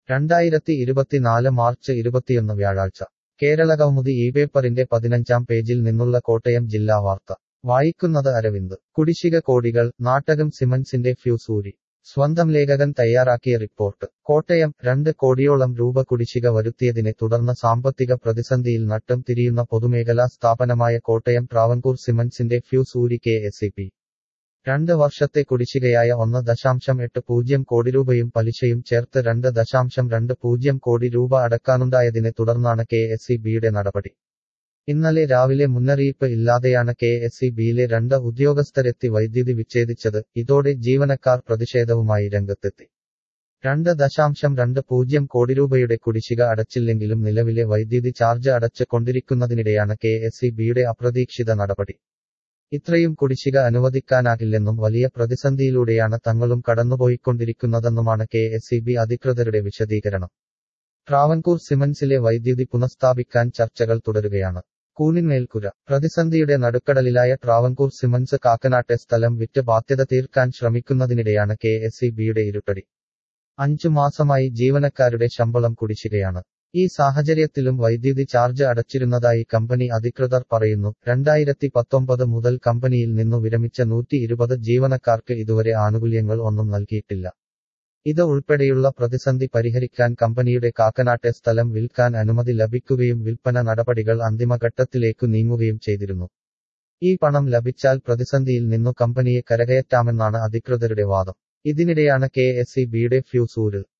രണ്ടായിരത്തി ഇരുപത്തിനാല് മാർച്ച് ഇരുപത്തിയൊന്ന് വ്യാഴാഴ്ച കേരളകൗമുദി ഈ പേപ്പറിന്റെ പതിനഞ്ചാം പേജിൽ നിന്നുള്ള കോട്ടയം ജില്ലാ വാർത്ത വായിക്കുന്നത് അരവിന്ദ് കുടിശ്ശിക കോടികൾ നാട്ടകം സിമൻസിന്റെ ഫ്യൂസൂരി സ്വന്തം ലേഖകൻ തയ്യാറാക്കിയ റിപ്പോർട്ട് കോട്ടയം രണ്ട് കോടിയോളം രൂപ കുടിശ്ശിക വരുത്തിയതിനെ തുടർന്ന് സാമ്പത്തിക പ്രതിസന്ധിയിൽ നട്ടം തിരിയുന്ന പൊതുമേഖലാ സ്ഥാപനമായ കോട്ടയം ട്രാവൻകൂർ സിമൻസിന്റെ ഫ്യൂസൂരി കെ എസ് രണ്ട് വർഷത്തെ കുടിശ്ശികയായ ഒന്ന് ദശാംശം എട്ട് പൂജ്യം കോടി രൂപയും പലിശയും ചേർത്ത് രണ്ട് ദശാംശം രണ്ട് പൂജ്യം കോടി രൂപ അടക്കാനുണ്ടായതിനെ തുടർന്നാണ് കെ എസ് ബിയുടെ നടപടി ഇന്നലെ രാവിലെ മുന്നറിയിപ്പ് ഇല്ലാതെയാണ് കെ എസ് ബിയിലെ രണ്ട് ഉദ്യോഗസ്ഥരെത്തി വൈദ്യുതി വിച്ഛേദിച്ചത് ഇതോടെ ജീവനക്കാർ പ്രതിഷേധവുമായി രംഗത്തെത്തി രണ്ട് ദശാംശം രണ്ട് പൂജ്യം കോടി രൂപയുടെ കുടിശ്ശിക അടച്ചില്ലെങ്കിലും നിലവിലെ വൈദ്യുതി ചാർജ് അടച്ച് കൊണ്ടിരിക്കുന്നതിനിടെയാണ് കെ എസ് ബിയുടെ അപ്രതീക്ഷിത നടപടി ഇത്രയും കുടിശ്ശിക അനുവദിക്കാനാകില്ലെന്നും വലിയ പ്രതിസന്ധിയിലൂടെയാണ് തങ്ങളും കടന്നുപോയിക്കൊണ്ടിരിക്കുന്നതെന്നുമാണ് കെ എസ് ഇ ബി അധികൃതരുടെ വിശദീകരണം ട്രാവൻകൂർ സിമൻസിലെ വൈദ്യുതി പുനഃസ്ഥാപിക്കാൻ ചർച്ചകൾ തുടരുകയാണ് കൂനിന്മേൽക്കുര പ്രതിസന്ധിയുടെ നടുക്കടലിലായ ട്രാവൻകൂർ സിമൻസ് കാക്കനാട്ടെ സ്ഥലം വിറ്റ് ബാധ്യത തീർക്കാൻ ശ്രമിക്കുന്നതിനിടെയാണ് കെ എസ് ഇ ബിയുടെ ഇരുട്ടടി അഞ്ചു മാസമായി ജീവനക്കാരുടെ ശമ്പളം കുടിശ്ശികയാണ് ഈ സാഹചര്യത്തിലും വൈദ്യുതി ചാർജ് അടച്ചിരുന്നതായി കമ്പനി അധികൃതർ പറയുന്നു രണ്ടായിരത്തി പത്തൊമ്പത് മുതൽ കമ്പനിയിൽ നിന്നു വിരമിച്ച നൂറ്റി ഇരുപത് ജീവനക്കാർക്ക് ഇതുവരെ ആനുകൂല്യങ്ങൾ ഒന്നും നൽകിയിട്ടില്ല ഇത് ഉൾപ്പെടെയുള്ള പ്രതിസന്ധി പരിഹരിക്കാൻ കമ്പനിയുടെ കാക്കനാട്ടെ സ്ഥലം വിൽക്കാൻ അനുമതി ലഭിക്കുകയും വിൽപ്പന നടപടികൾ അന്തിമഘട്ടത്തിലേക്കു നീങ്ങുകയും ചെയ്തിരുന്നു ഈ പണം ലഭിച്ചാൽ പ്രതിസന്ധിയിൽ നിന്നു കമ്പനിയെ കരകയറ്റാമെന്നാണ് അധികൃതരുടെ വാദം ഇതിനിടെയാണ് കെ എസ് ഇ ബിയുടെ ഫ്യൂസൂര്